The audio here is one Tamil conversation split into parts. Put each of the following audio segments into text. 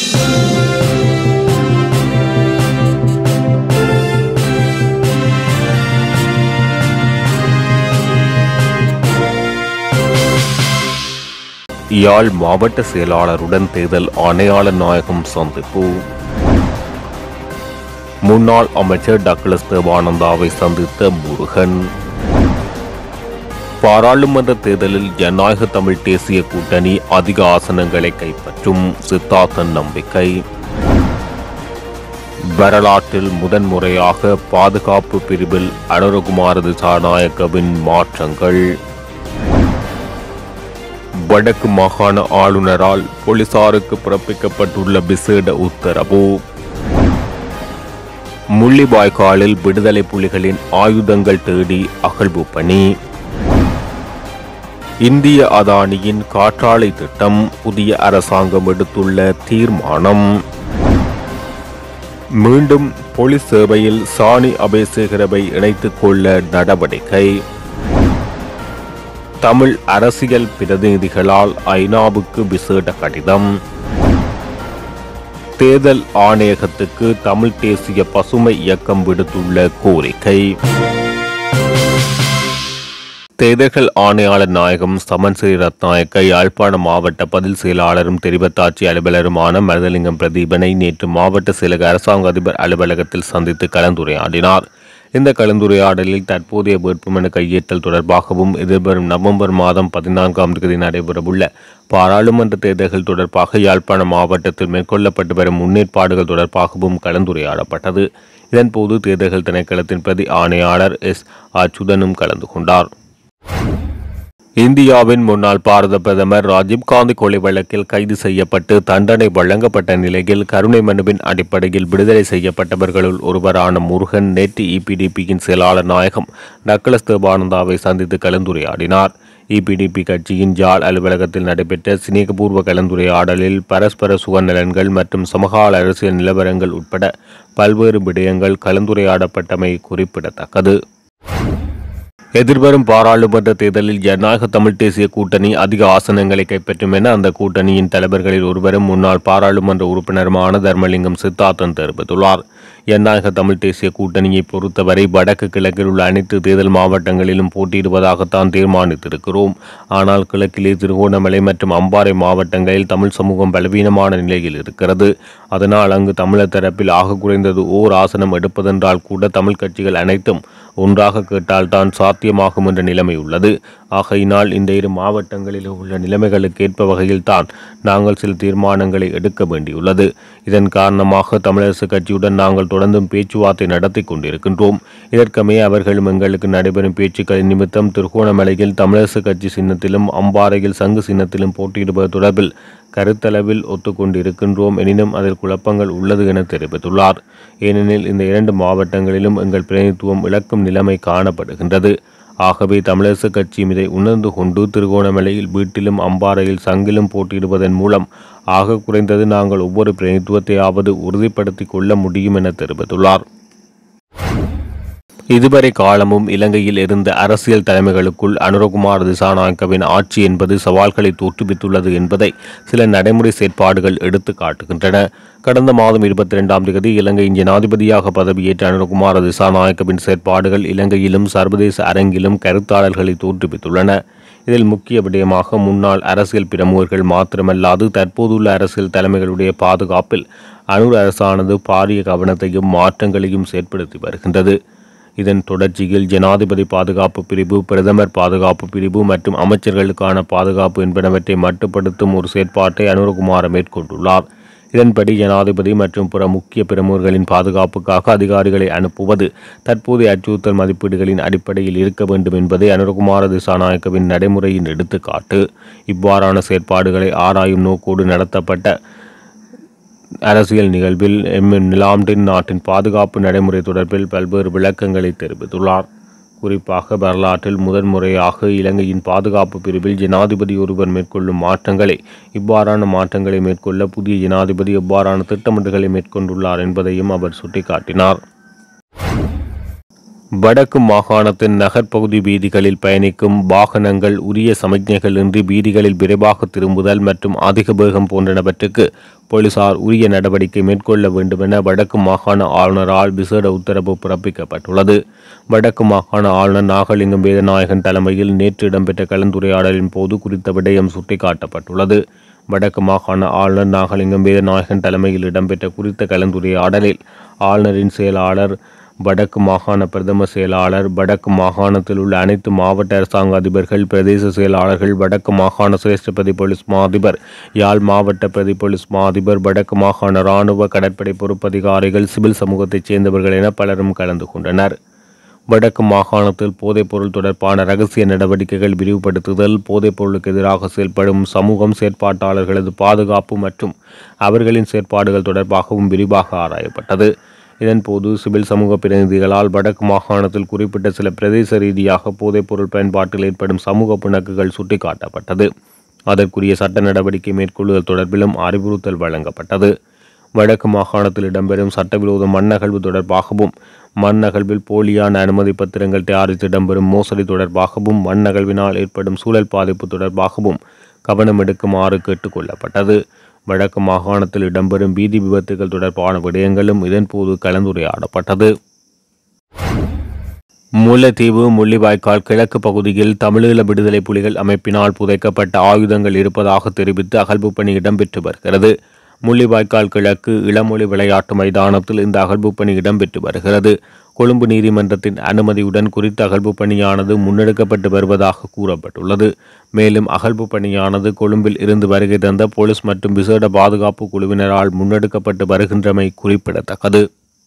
யாழ் மாவட்ட செயலாளருடன் தேர்தல் ஆணையாளர் நாயகம் சந்திப்பு முன்னாள் அமைச்சர் டக்ளஸ் தேவானந்தாவை சந்தித்த முருகன் பாராளுமன்ற தேர்தலில் ஜனநாயக தமிழ் தேசிய கூட்டணி அதிக ஆசனங்களை கைப்பற்றும் சித்தார்த்தன் நம்பிக்கை வரலாற்றில் முதன்முறையாக பாதுகாப்பு பிரிவில் அனுரகுமார திசாநாயக்கவின் மாற்றங்கள் வடக்கு மாகாண ஆளுநரால் போலீசாருக்கு பிறப்பிக்கப்பட்டுள்ள விசேட உத்தரவு முள்ளிவாய்க்காலில் விடுதலை புலிகளின் ஆயுதங்கள் தேடி அகழ்வு பணி இந்திய அதானியின் காற்றாலை திட்டம் புதிய அரசாங்கம் எடுத்துள்ள தீர்மானம் மீண்டும் போலீஸ் சேவையில் சாணி அபேசேகரவை இணைத்துக் கொள்ள நடவடிக்கை தமிழ் அரசியல் பிரதிநிதிகளால் ஐநாவுக்கு விசேட கடிதம் தேர்தல் ஆணையகத்துக்கு தமிழ் தேசிய பசுமை இயக்கம் விடுத்துள்ள கோரிக்கை தேர்தல்கள் ஆணையாளர் நாயகம் சமன் ஸ்ரீ ரத்நாயக்க யாழ்ப்பாண மாவட்ட பதில் செயலாளரும் தெரிவத்தாட்சி அலுவலருமான மருதலிங்கம் பிரதீபனை நேற்று மாவட்ட செயலக அரசாங்க அதிபர் அலுவலகத்தில் சந்தித்து கலந்துரையாடினார் இந்த கலந்துரையாடலில் தற்போதைய வேட்புமனு கையேற்றல் தொடர்பாகவும் எதிர்வரும் நவம்பர் மாதம் பதினான்காம் தேதி நடைபெறவுள்ள பாராளுமன்ற தேர்தல்கள் தொடர்பாக யாழ்ப்பாண மாவட்டத்தில் மேற்கொள்ளப்பட்டு வரும் முன்னேற்பாடுகள் தொடர்பாகவும் கலந்துரையாடப்பட்டது இதன்போது தேர்தல்கள் திணைக்களத்தின் பிரதி ஆணையாளர் எஸ் அச்சுதனும் கலந்து கொண்டார் இந்தியாவின் முன்னாள் பாரத பிரதமர் ராஜீவ்காந்தி கொலை வழக்கில் கைது செய்யப்பட்டு தண்டனை வழங்கப்பட்ட நிலையில் கருணை மனுவின் அடிப்படையில் விடுதலை செய்யப்பட்டவர்களுள் ஒருவரான முருகன் நேற்று இபிடிபியின் செயலாளர் நாயகம் டக்ளஸ் தேவானந்தாவை சந்தித்து கலந்துரையாடினார் இபிடிபி கட்சியின் ஜாழ் அலுவலகத்தில் நடைபெற்ற சிநேகபூர்வ கலந்துரையாடலில் பரஸ்பர சுகநலன்கள் மற்றும் சமகால அரசியல் நிலவரங்கள் உட்பட பல்வேறு விடயங்கள் கலந்துரையாடப்பட்டமை குறிப்பிடத்தக்கது எதிர்வரும் பாராளுமன்ற தேர்தலில் ஜனநாயக தமிழ் தேசிய கூட்டணி அதிக ஆசனங்களை கைப்பற்றும் என அந்த கூட்டணியின் தலைவர்களில் ஒருவரும் முன்னாள் பாராளுமன்ற உறுப்பினருமான தர்மலிங்கம் சித்தார்த்தன் தெரிவித்துள்ளார் ஜனநாயக தமிழ் தேசிய கூட்டணியை பொறுத்தவரை வடக்கு கிழக்கில் உள்ள அனைத்து தேர்தல் மாவட்டங்களிலும் போட்டியிடுவதாகத்தான் தீர்மானித்திருக்கிறோம் ஆனால் கிழக்கிலே திருகோணமலை மற்றும் அம்பாறை மாவட்டங்களில் தமிழ் சமூகம் பலவீனமான நிலையில் இருக்கிறது அதனால் அங்கு தமிழர் தரப்பில் ஆக குறைந்தது ஓர் ஆசனம் எடுப்பதென்றால் கூட தமிழ் கட்சிகள் அனைத்தும் ஒன்றாக கேட்டால்தான் சாத்தியமாகும் என்ற நிலைமை உள்ளது ஆகையினால் இந்த இரு மாவட்டங்களில் உள்ள நிலைமைகளுக்கு ஏற்ப வகையில் தான் நாங்கள் சில தீர்மானங்களை எடுக்க வேண்டியுள்ளது இதன் காரணமாக தமிழரசு கட்சியுடன் நாங்கள் தொடர்ந்தும் பேச்சுவார்த்தை நடத்தி கொண்டிருக்கின்றோம் இதற்கமே அவர்களும் எங்களுக்கு நடைபெறும் பேச்சுக்களின் நிமித்தம் திருகோணமலையில் தமிழரசு கட்சி சின்னத்திலும் அம்பாறையில் சங்கு சின்னத்திலும் போட்டியிடுவது தொடர்பில் கருத்தளவில் ஒத்துக்கொண்டிருக்கின்றோம் எனினும் அதில் குழப்பங்கள் உள்ளது என தெரிவித்துள்ளார் ஏனெனில் இந்த இரண்டு மாவட்டங்களிலும் எங்கள் பிரதிநிதித்துவம் இழக்கும் நிலைமை காணப்படுகின்றது ஆகவே தமிழரசு கட்சியும் இதை உணர்ந்து கொண்டு திருகோணமலையில் வீட்டிலும் அம்பாறையில் சங்கிலும் போட்டியிடுவதன் மூலம் ஆக குறைந்தது நாங்கள் ஒவ்வொரு பிரதிநிதித்துவத்தையாவது உறுதிப்படுத்திக் கொள்ள முடியும் என தெரிவித்துள்ளார் இதுவரை காலமும் இலங்கையில் இருந்த அரசியல் தலைமைகளுக்குள் அனுரகுமார் திசாநாயக்கவின் ஆட்சி என்பது சவால்களை தோற்றுவித்துள்ளது என்பதை சில நடைமுறை செயற்பாடுகள் எடுத்து காட்டுகின்றன கடந்த மாதம் இருபத்தி இரண்டாம் தேதி இலங்கையின் ஜனாதிபதியாக பதவியேற்ற அனுரகுமார திசாநாயக்கவின் செயற்பாடுகள் இலங்கையிலும் சர்வதேச அரங்கிலும் கருத்தாளர்களை தோற்றுவித்துள்ளன இதில் முக்கிய விடயமாக முன்னாள் அரசியல் பிரமுகர்கள் மாத்திரமல்லாது தற்போதுள்ள அரசியல் தலைமைகளுடைய பாதுகாப்பில் அனுர் அரசானது பாரிய கவனத்தையும் மாற்றங்களையும் செயற்படுத்தி வருகின்றது இதன் தொடர்ச்சியில் ஜனாதிபதி பாதுகாப்பு பிரிவு பிரதமர் பாதுகாப்பு பிரிவு மற்றும் அமைச்சர்களுக்கான பாதுகாப்பு என்பனவற்றை மட்டுப்படுத்தும் ஒரு செயற்பாட்டை அனுரகுமார மேற்கொண்டுள்ளார் இதன்படி ஜனாதிபதி மற்றும் பிற முக்கிய பிரமுகர்களின் பாதுகாப்புக்காக அதிகாரிகளை அனுப்புவது தற்போதைய அச்சுறுத்தல் மதிப்பீடுகளின் அடிப்படையில் இருக்க வேண்டும் என்பதை அனுரகுமார திசாநாயக்கவின் நடைமுறையின் எடுத்துக்காட்டு இவ்வாறான செயற்பாடுகளை ஆராயும் நோக்கோடு நடத்தப்பட்ட அரசியல் நிகழ்வில் எம் எம் நிலாம்டின் நாட்டின் பாதுகாப்பு நடைமுறை தொடர்பில் பல்வேறு விளக்கங்களை தெரிவித்துள்ளார் குறிப்பாக வரலாற்றில் முதன்முறையாக இலங்கையின் பாதுகாப்பு பிரிவில் ஜனாதிபதி ஒருவர் மேற்கொள்ளும் மாற்றங்களை இவ்வாறான மாற்றங்களை மேற்கொள்ள புதிய ஜனாதிபதி எவ்வாறான திட்டமிடல்களை மேற்கொண்டுள்ளார் என்பதையும் அவர் சுட்டிக்காட்டினார் வடக்கு மாகாணத்தின் நகர்ப்பகுதி வீதிகளில் பயணிக்கும் வாகனங்கள் உரிய சமிக்ஞைகள் இன்றி வீதிகளில் விரைவாக திரும்புதல் மற்றும் அதிக வேகம் போன்றனவற்றுக்கு போலீசார் உரிய நடவடிக்கை மேற்கொள்ள வேண்டுமென வடக்கு மாகாண ஆளுநரால் விசேட உத்தரவு பிறப்பிக்கப்பட்டுள்ளது வடக்கு மாகாண ஆளுநர் நாகலிங்கம் வேதநாயகன் தலைமையில் நேற்று இடம்பெற்ற கலந்துரையாடலின் போது குறித்த விடயம் சுட்டிக்காட்டப்பட்டுள்ளது வடக்கு மாகாண ஆளுநர் நாகலிங்கம் வேதநாயகன் தலைமையில் இடம்பெற்ற குறித்த கலந்துரையாடலில் ஆளுநரின் செயலாளர் வடக்கு மாகாண பிரதம செயலாளர் வடக்கு மாகாணத்தில் உள்ள அனைத்து மாவட்ட அரசாங்க அதிபர்கள் பிரதேச செயலாளர்கள் வடக்கு மாகாண சிரேஷ்ட பிரதி போலீஸ் மா அதிபர் யாழ் மாவட்ட பிரதி போலீஸ் மா அதிபர் வடக்கு மாகாண இராணுவ கடற்படை பொறுப்பதிகாரிகள் சிவில் சமூகத்தைச் சேர்ந்தவர்கள் என பலரும் கலந்து கொண்டனர் வடக்கு மாகாணத்தில் போதைப்பொருள் தொடர்பான ரகசிய நடவடிக்கைகள் விரிவுபடுத்துதல் போதைப்பொருளுக்கு எதிராக செயல்படும் சமூகம் செயற்பாட்டாளர்களது பாதுகாப்பு மற்றும் அவர்களின் செயற்பாடுகள் தொடர்பாகவும் விரிவாக ஆராயப்பட்டது இதன்போது சிவில் சமூக பிரதிநிதிகளால் வடக்கு மாகாணத்தில் குறிப்பிட்ட சில பிரதேச ரீதியாக போதைப்பொருள் பயன்பாட்டில் ஏற்படும் சமூக பிணக்குகள் சுட்டிக்காட்டப்பட்டது அதற்குரிய சட்ட நடவடிக்கை மேற்கொள்ளுதல் தொடர்பிலும் அறிவுறுத்தல் வழங்கப்பட்டது வடக்கு மாகாணத்தில் இடம்பெறும் சட்டவிரோத மண்ணகழ்வு தொடர்பாகவும் மண்ணகழ்வில் போலியான அனுமதி பத்திரங்கள் தயாரித்து இடம்பெறும் மோசடி தொடர்பாகவும் மண்ணகழ்வினால் ஏற்படும் சூழல் பாதிப்பு தொடர்பாகவும் கவனம் எடுக்குமாறு கேட்டுக்கொள்ளப்பட்டது வடக்கு மாகாணத்தில் இடம்பெறும் வீதி விபத்துகள் தொடர்பான விடயங்களும் இதன்போது கலந்துரையாடப்பட்டது முல்லைத்தீவு முள்ளிவாய்க்கால் கிழக்கு பகுதியில் தமிழீழ விடுதலை புலிகள் அமைப்பினால் புதைக்கப்பட்ட ஆயுதங்கள் இருப்பதாக தெரிவித்து அகழ்வு பணி இடம்பெற்று வருகிறது முள்ளிவாய்க்கால் கிழக்கு இளமொழி விளையாட்டு மைதானத்தில் இந்த அகழ்வு பணி இடம்பெற்று வருகிறது கொழும்பு நீதிமன்றத்தின் அனுமதியுடன் குறித்த அகழ்வு பணியானது முன்னெடுக்கப்பட்டு வருவதாக கூறப்பட்டுள்ளது மேலும் அகழ்வு பணியானது கொழும்பில் இருந்து வருகை தந்த போலீஸ் மற்றும் விசேட பாதுகாப்பு குழுவினரால் முன்னெடுக்கப்பட்டு வருகின்றமை குறிப்பிடத்தக்கது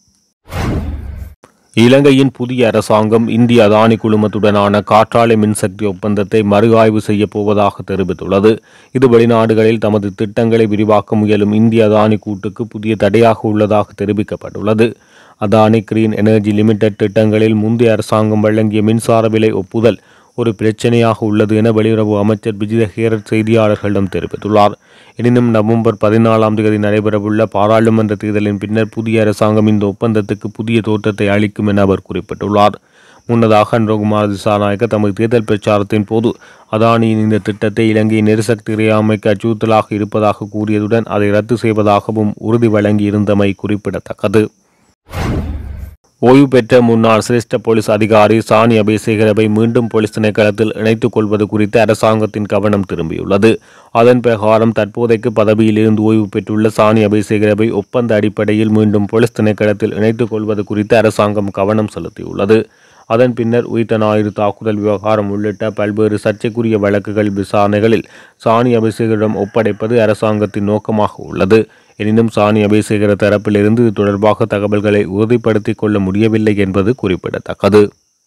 இலங்கையின் புதிய அரசாங்கம் இந்திய அதானி குழுமத்துடனான காற்றாலை மின்சக்தி ஒப்பந்தத்தை மறு ஆய்வு செய்யப் போவதாக தெரிவித்துள்ளது இது வெளிநாடுகளில் தமது திட்டங்களை விரிவாக்க முயலும் இந்திய அதானி கூட்டுக்கு புதிய தடையாக உள்ளதாக தெரிவிக்கப்பட்டுள்ளது அதானி கிரீன் எனர்ஜி லிமிடெட் திட்டங்களில் முந்தைய அரசாங்கம் வழங்கிய மின்சார விலை ஒப்புதல் ஒரு பிரச்சனையாக உள்ளது என வெளியுறவு அமைச்சர் விஜித ஹேரத் செய்தியாளர்களிடம் தெரிவித்துள்ளார் எனினும் நவம்பர் பதினாலாம் தேதி நடைபெறவுள்ள பாராளுமன்ற தேர்தலின் பின்னர் புதிய அரசாங்கம் இந்த ஒப்பந்தத்துக்கு புதிய தோற்றத்தை அளிக்கும் என அவர் குறிப்பிட்டுள்ளார் முன்னதாக அன்ரோகுமார் திசாநாயக்க தமது தேர்தல் பிரச்சாரத்தின் போது அதானியின் இந்த திட்டத்தை இலங்கையின் எரிசக்தி இறையாமைக்கு அச்சுறுத்தலாக இருப்பதாக கூறியதுடன் அதை ரத்து செய்வதாகவும் உறுதி வழங்கியிருந்தமை குறிப்பிடத்தக்கது ஓய்வு பெற்ற முன்னாள் சிரேஷ்ட போலீஸ் அதிகாரி சானி அபிஷேகரவை மீண்டும் போலீஸ் திணைக்களத்தில் இணைத்துக் கொள்வது குறித்து அரசாங்கத்தின் கவனம் திரும்பியுள்ளது அதன் பிரகாரம் தற்போதைக்கு பதவியில் இருந்து ஓய்வு பெற்றுள்ள சானி அபிஷேகரவை ஒப்பந்த அடிப்படையில் மீண்டும் போலீஸ் திணைக்களத்தில் இணைத்துக் கொள்வது குறித்து அரசாங்கம் கவனம் செலுத்தியுள்ளது அதன் பின்னர் உயிர்த்த ஞாயிறு தாக்குதல் விவகாரம் உள்ளிட்ட பல்வேறு சர்ச்சைக்குரிய வழக்குகள் விசாரணைகளில் சாணி அபிஷேகரிடம் ஒப்படைப்பது அரசாங்கத்தின் நோக்கமாக உள்ளது எனினும் சாணி அபிஷேகர தரப்பிலிருந்து இது தொடர்பாக தகவல்களை உறுதிப்படுத்திக் கொள்ள முடியவில்லை என்பது குறிப்பிடத்தக்கது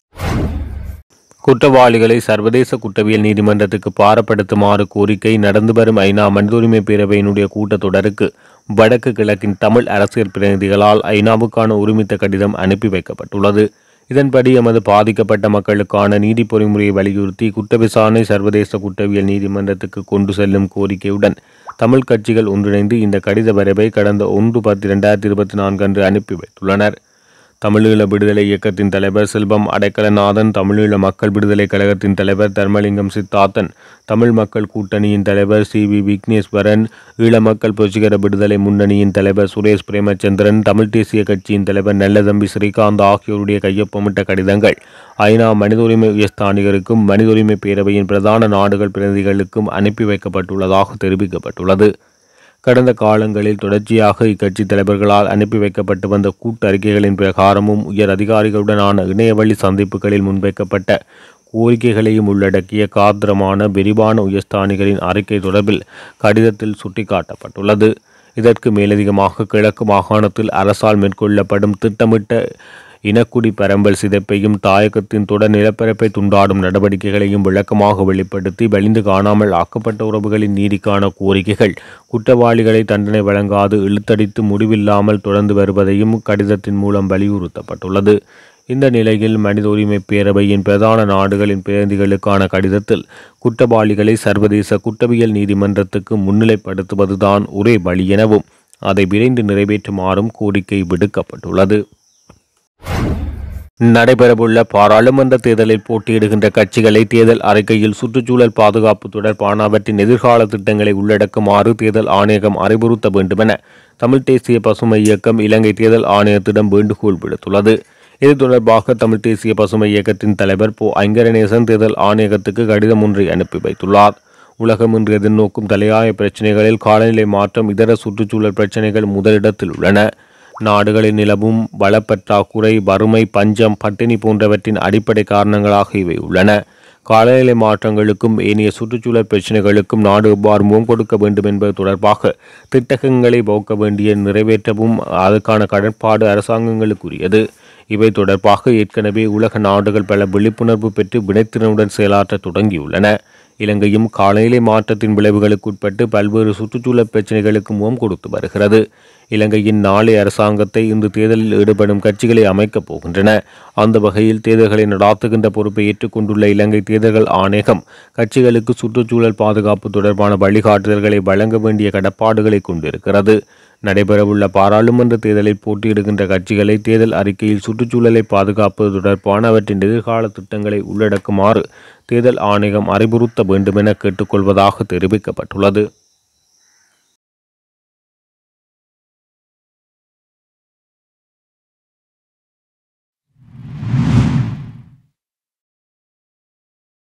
குற்றவாளிகளை சர்வதேச குற்றவியல் நீதிமன்றத்துக்கு பாரப்படுத்துமாறு கோரிக்கை நடந்து வரும் ஐநா மனித உரிமை பேரவையினுடைய கூட்டத்தொடருக்கு வடக்கு கிழக்கின் தமிழ் அரசியல் பிரதிநிதிகளால் ஐநாவுக்கான உரிமித்த கடிதம் அனுப்பி வைக்கப்பட்டுள்ளது இதன்படி எமது பாதிக்கப்பட்ட மக்களுக்கான நீதி பொறிமுறையை வலியுறுத்தி குற்ற விசாரணை சர்வதேச குற்றவியல் நீதிமன்றத்துக்கு கொண்டு செல்லும் கோரிக்கையுடன் தமிழ் கட்சிகள் ஒன்றிணைந்து இந்த கடித வரைவை கடந்த ஒன்று பத்து இரண்டாயிரத்தி இருபத்தி நான்கு அன்று அனுப்பி வைத்துள்ளனர் தமிழீழ விடுதலை இயக்கத்தின் தலைவர் செல்வம் அடைக்கலநாதன் தமிழீழ மக்கள் விடுதலை கழகத்தின் தலைவர் தர்மலிங்கம் சித்தார்த்தன் தமிழ் மக்கள் கூட்டணியின் தலைவர் சி வி விக்னேஸ்வரன் ஈழ மக்கள் புரட்சிகர விடுதலை முன்னணியின் தலைவர் சுரேஷ் பிரேமச்சந்திரன் தமிழ் தேசிய கட்சியின் தலைவர் நல்லதம்பி ஸ்ரீகாந்த் ஆகியோருடைய கையொப்பமிட்ட கடிதங்கள் ஐநா மனித உரிமை உயர்ஸ்தானிகருக்கும் மனித உரிமை பேரவையின் பிரதான நாடுகள் பிரதிநிதிகளுக்கும் அனுப்பி வைக்கப்பட்டுள்ளதாக தெரிவிக்கப்பட்டுள்ளது கடந்த காலங்களில் தொடர்ச்சியாக இக்கட்சி தலைவர்களால் அனுப்பி வைக்கப்பட்டு வந்த கூட்டறிக்கைகளின் பிரகாரமும் உயர் அதிகாரிகளுடனான இணையவழி சந்திப்புகளில் முன்வைக்கப்பட்ட கோரிக்கைகளையும் உள்ளடக்கிய காத்திரமான விரிவான உயர்ஸ்தானிகளின் அறிக்கை தொடர்பில் கடிதத்தில் சுட்டிக்காட்டப்பட்டுள்ளது இதற்கு மேலதிகமாக கிழக்கு மாகாணத்தில் அரசால் மேற்கொள்ளப்படும் திட்டமிட்ட இனக்குடி பரம்பல் சிதைப்பையும் தாயகத்தின் தொடர் நிலப்பரப்பை துண்டாடும் நடவடிக்கைகளையும் விளக்கமாக வெளிப்படுத்தி வலிந்து காணாமல் ஆக்கப்பட்ட உறவுகளின் நீதிக்கான கோரிக்கைகள் குற்றவாளிகளை தண்டனை வழங்காது இழுத்தடித்து முடிவில்லாமல் தொடர்ந்து வருவதையும் கடிதத்தின் மூலம் வலியுறுத்தப்பட்டுள்ளது இந்த நிலையில் மனித உரிமை பேரவையின் பிரதான நாடுகளின் பிரதிநிதிகளுக்கான கடிதத்தில் குற்றவாளிகளை சர்வதேச குற்றவியல் நீதிமன்றத்துக்கு முன்னிலைப்படுத்துவதுதான் ஒரே வழி எனவும் அதை விரைந்து நிறைவேற்றுமாறும் கோரிக்கை விடுக்கப்பட்டுள்ளது நடைபெறவுள்ள பாராளுமன்ற தேர்தலில் போட்டியிடுகின்ற கட்சிகளை தேர்தல் அறிக்கையில் சுற்றுச்சூழல் பாதுகாப்பு தொடர்பான அவற்றின் எதிர்கால திட்டங்களை உள்ளடக்குமாறு தேர்தல் ஆணையகம் அறிவுறுத்த வேண்டுமென தமிழ் தேசிய பசுமை இயக்கம் இலங்கை தேர்தல் ஆணையத்திடம் வேண்டுகோள் விடுத்துள்ளது இது தொடர்பாக தமிழ் தேசிய பசுமை இயக்கத்தின் தலைவர் போ ஐங்கரநேசன் தேர்தல் ஆணையகத்துக்கு கடிதம் ஒன்றை அனுப்பி வைத்துள்ளார் உலகம் இன்று எதிர்நோக்கும் தலையாய பிரச்சினைகளில் காலநிலை மாற்றம் இதர சுற்றுச்சூழல் பிரச்சினைகள் முதலிடத்தில் உள்ளன நாடுகளில் நிலவும் வளப்பற்றாக்குறை வறுமை பஞ்சம் பட்டினி போன்றவற்றின் அடிப்படை காரணங்களாக இவை உள்ளன காலநிலை மாற்றங்களுக்கும் ஏனைய சுற்றுச்சூழல் பிரச்சினைகளுக்கும் நாடு எவ்வாறு முகம் கொடுக்க வேண்டும் என்பது தொடர்பாக திட்டங்களை வகுக்க வேண்டிய நிறைவேற்றவும் அதற்கான கடற்பாடு அரசாங்கங்களுக்குரியது இவை தொடர்பாக ஏற்கனவே உலக நாடுகள் பல விழிப்புணர்வு பெற்று வினைத்திறனுடன் செயலாற்ற தொடங்கியுள்ளன இலங்கையும் காலநிலை மாற்றத்தின் விளைவுகளுக்குட்பட்டு பல்வேறு சுற்றுச்சூழல் பிரச்சினைகளுக்கு முகம் கொடுத்து வருகிறது இலங்கையின் நாளை அரசாங்கத்தை இன்று தேர்தலில் ஈடுபடும் கட்சிகளை அமைக்கப் போகின்றன அந்த வகையில் தேர்தல்களை நடாத்துகின்ற பொறுப்பை ஏற்றுக்கொண்டுள்ள இலங்கை தேர்தல்கள் ஆணையகம் கட்சிகளுக்கு சுற்றுச்சூழல் பாதுகாப்பு தொடர்பான வழிகாட்டுதல்களை வழங்க வேண்டிய கடப்பாடுகளை கொண்டிருக்கிறது நடைபெறவுள்ள பாராளுமன்ற தேர்தலில் போட்டியிடுகின்ற கட்சிகளை தேர்தல் அறிக்கையில் சுற்றுச்சூழலை பாதுகாப்பது தொடர்பான அவற்றின் எதிர்கால திட்டங்களை உள்ளடக்குமாறு தேர்தல் ஆணையம் அறிவுறுத்த வேண்டுமென கேட்டுக்கொள்வதாக தெரிவிக்கப்பட்டுள்ளது